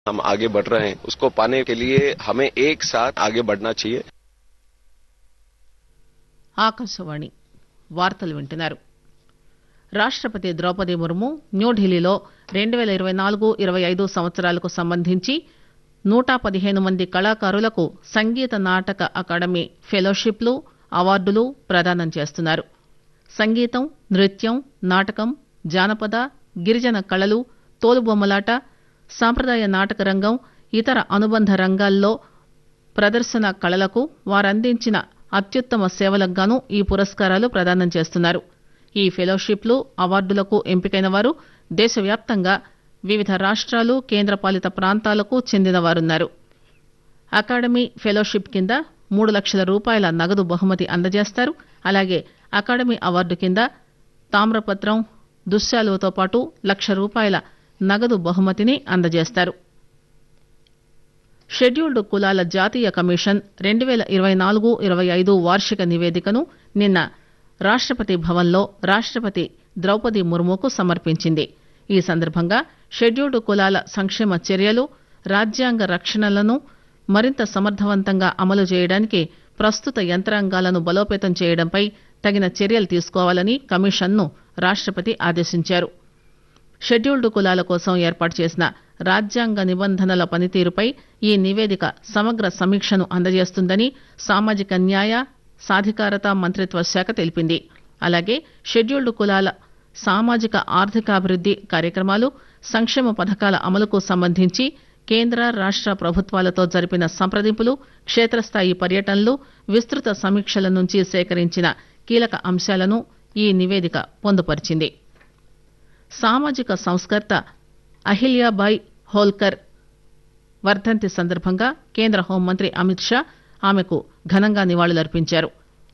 हम आगे बढ़ रहे हैं उसको पाने के लिए हमें एक साथ आगे बढ़ना चाहिए ఆకాశవాణి వార్తలు వింటున్నారు రాష్టపతి ద్రౌపది ముర్ము న్యూఢిల్లీలో రెండు పేల ఇరవై నాలుగు ఇరవై ఐదు సంవత్సరాలకు సంబంధించి నూట పదిహేను మంది కళాకారులకు సంగీత నాటక అకాడమీ ఫెలోషిప్లు అవార్డులు ప్రదానం చేస్తున్నారు సంగీతం నృత్యం నాటకం జానపద గిరిజన కళలు తోలుబొమ్మలాట సాంప్రదాయ నాటక రంగం ఇతర అనుబంధ రంగాల్లో ప్రదర్శన కళలకు వారందించిన అత్యుత్తమ సేవలకు గాను ఈ పురస్కారాలు ప్రదానం చేస్తున్నారు ఈ ఫెలోషిప్లు అవార్డులకు ఎంపికైన వారు దేశవ్యాప్తంగా వివిధ రాష్ట్రాలు కేంద్రపాలిత ప్రాంతాలకు చెందినవారున్నారు అకాడమీ ఫెలోషిప్ కింద మూడు లక్షల రూపాయల నగదు బహుమతి అందజేస్తారు అలాగే అకాడమీ అవార్డు కింద తామ్రపత్రం దుశ్శాలువతో పాటు లక్ష రూపాయల నగదు బహుమతిని అందజేస్తారు షెడ్యూల్డ్ కులాల జాతీయ కమిషన్ రెండు పేల ఇరవై నాలుగు ఇరవై ఐదు వార్షిక నివేదికను నిన్న రాష్టపతి భవన్లో రాష్టపతి ద్రౌపది ముర్ముకు సమర్పించింది ఈ సందర్భంగా షెడ్యూల్డ్ కులాల సంక్షేమ చర్యలు రాజ్యాంగ రక్షణలను మరింత సమర్థవంతంగా అమలు చేయడానికి ప్రస్తుత యంత్రాంగాలను బలోపేతం చేయడంపై తగిన చర్యలు తీసుకోవాలని కమిషన్ను రాష్టపతి ఆదేశించారు షెడ్యూల్డ్ కులాల కోసం ఏర్పాటు చేసిన రాజ్యాంగ నిబంధనల పనితీరుపై ఈ నివేదిక సమగ్ర సమీక్షను అందజేస్తుందని సామాజిక న్యాయ సాధికారత మంత్రిత్వ శాఖ తెలిపింది అలాగే షెడ్యూల్డ్ కులాల సామాజిక ఆర్థికాభివృద్ది కార్యక్రమాలు సంక్షేమ పథకాల అమలుకు సంబంధించి కేంద్ర రాష్ట ప్రభుత్వాలతో జరిపిన సంప్రదింపులు క్షేత్రస్థాయి పర్యటనలు విస్తృత సమీక్షల నుంచి సేకరించిన కీలక అంశాలను ఈ నివేదిక పొందుపరిచింది సామాజిక సంస్కర్త అహిల్యాబాయ్ హోల్కర్ వర్ధంతి సందర్భంగా కేంద్ర హోంమంత్రి అమిత్ షా ఆమెకు ఘనంగా నివాళులర్పించారు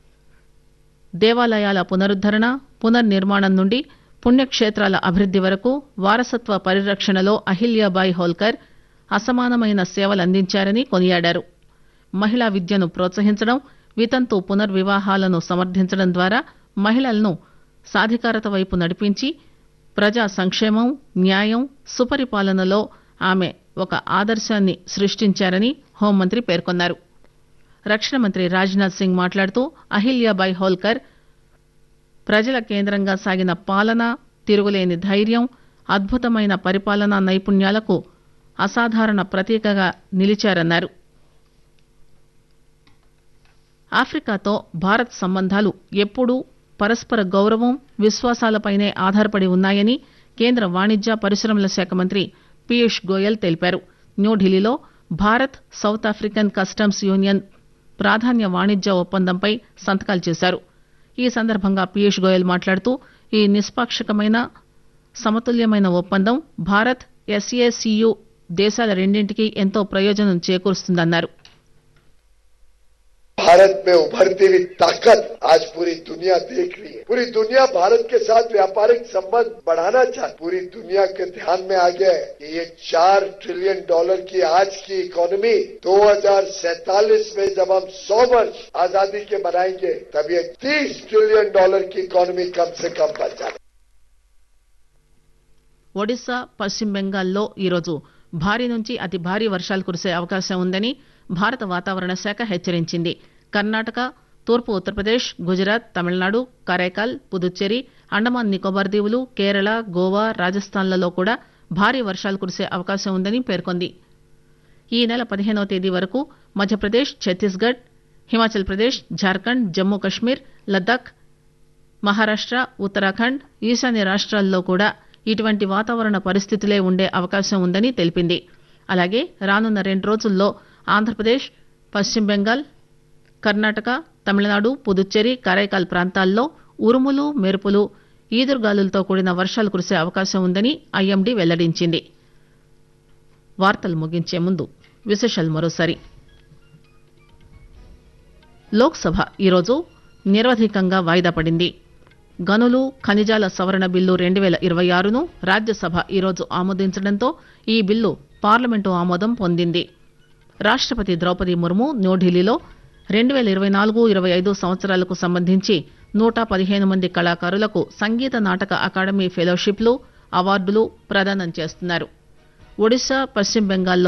దేవాలయాల పునరుద్దరణ పునర్నిర్మాణం నుండి పుణ్యక్షేత్రాల అభివృద్ది వరకు వారసత్వ పరిరక్షణలో అహిల్యాబాయ్ హోల్కర్ అసమానమైన సేవలందించారని కొనియాడారు మహిళా విద్యను ప్రోత్సహించడం వితంతు పునర్వివాహాలను సమర్థించడం ద్వారా మహిళలను సాధికారత వైపు నడిపించి ప్రజా సంక్షేమం న్యాయం సుపరిపాలనలో ఆమె ఒక ఆదర్శాన్ని సృష్టించారని హోంమంత్రి పేర్కొన్నారు రక్షణ మంత్రి రాజ్నాథ్ సింగ్ మాట్లాడుతూ అహిల్యాబాయ్ హోల్కర్ ప్రజల కేంద్రంగా సాగిన పాలన తిరుగులేని ధైర్యం అద్భుతమైన పరిపాలనా నైపుణ్యాలకు అసాధారణ ప్రతీకగా నిలిచారన్నారు ఆఫ్రికాతో భారత్ సంబంధాలు ఎప్పుడూ పరస్పర గౌరవం విశ్వాసాలపైనే ఆధారపడి ఉన్నాయని కేంద్ర వాణిజ్య పరిశ్రమల శాఖ మంత్రి పీయూష్ గోయల్ తెలిపారు న్యూఢిల్లీలో Bharat South African Customs Union ప్రాధాన్య వాణిజ్య ఒప్పందంపై సంతకాలు చేశారు ఈ సందర్భంగా పీయూష్ గోయల్ మాట్లాడుతూ ఈ నిష్పాక్షికమైన సమతుల్యమైన ఒప్పందం భారత్ ఎస్ఏసియు దేశాల రెండింటికి ఎంతో ప్రయోజనం చేకూరుస్తుందన్నారు भारत में उभरती हुई ताकत आज पूरी दुनिया देख रही है पूरी दुनिया भारत के साथ व्यापारिक संबंध बढ़ाना चाहती पूरी दुनिया के ध्यान में आ गया है कि ये चार ट्रिलियन डॉलर की आज की इकोनॉमी 2047 में जब हम 100 वर्ष आजादी के मनाएंगे तब ये 30 ट्रिलियन डॉलर की इकोनॉमी कम से कम बन जाए ఒడిశా పశ్చిమ బెంగాల్లో ఈరోజు భారీ నుంచి అతి భారీ వర్షాలు కురిసే అవకాశం ఉందని భారత వాతావరణ శాఖ హెచ్చరించింది కర్ణాటక తూర్పు ఉత్తరప్రదేశ్ గుజరాత్ తమిళనాడు కరైకాల్ పుదుచ్చేరి అండమాన్ నికోబార్ దీవులు కేరళ గోవా రాజస్థాన్లలో కూడా భారీ వర్షాలు కురిసే అవకాశం ఉందని పేర్కొంది ఈ నెల పదిహేనవ తేదీ వరకు మధ్యప్రదేశ్ ఛత్తీస్గఢ్ హిమాచల్ ప్రదేశ్ జార్ఖండ్ జమ్మూ కశ్మీర్ లద్దాఖ్ మహారాష్ట ఉత్తరాఖండ్ ఈశాన్య రాష్ట్రాల్లో కూడా ఇటువంటి వాతావరణ పరిస్థితులే ఉండే అవకాశం ఉందని తెలిపింది అలాగే రానున్న రెండు రోజుల్లో ఆంధ్రప్రదేశ్ పశ్చిమ బెంగాల్ కర్ణాటక తమిళనాడు పుదుచ్చేరి కరైకాల్ ప్రాంతాల్లో ఉరుములు మెరుపులు ఈదురుగాలులతో కూడిన వర్షాలు కురిసే అవకాశం ఉందని ఐఎండీ వెల్లడించింది వార్తలు ముగించే ముందు విశేషాలు మరోసారి లోక్సభ ఈరోజు నిరవధికంగా వాయిదా పడింది గనులు ఖనిజాల సవరణ బిల్లు రెండు వేల ఇరవై ఆరును రాజ్యసభ ఈరోజు ఆమోదించడంతో ఈ బిల్లు పార్లమెంటు ఆమోదం పొందింది రాష్టపతి ద్రౌపది ముర్ము న్యూఢిల్లీలో రెండు వేల ఇరవై నాలుగు ఇరవై ఐదు సంవత్సరాలకు సంబంధించి నూట పదిహేను మంది కళాకారులకు సంగీత నాటక అకాడమీ ఫెలోషిప్లు అవార్డులు ప్రదానం చేస్తున్నారు ఒడిశా పశ్చిమ బెంగాల్లో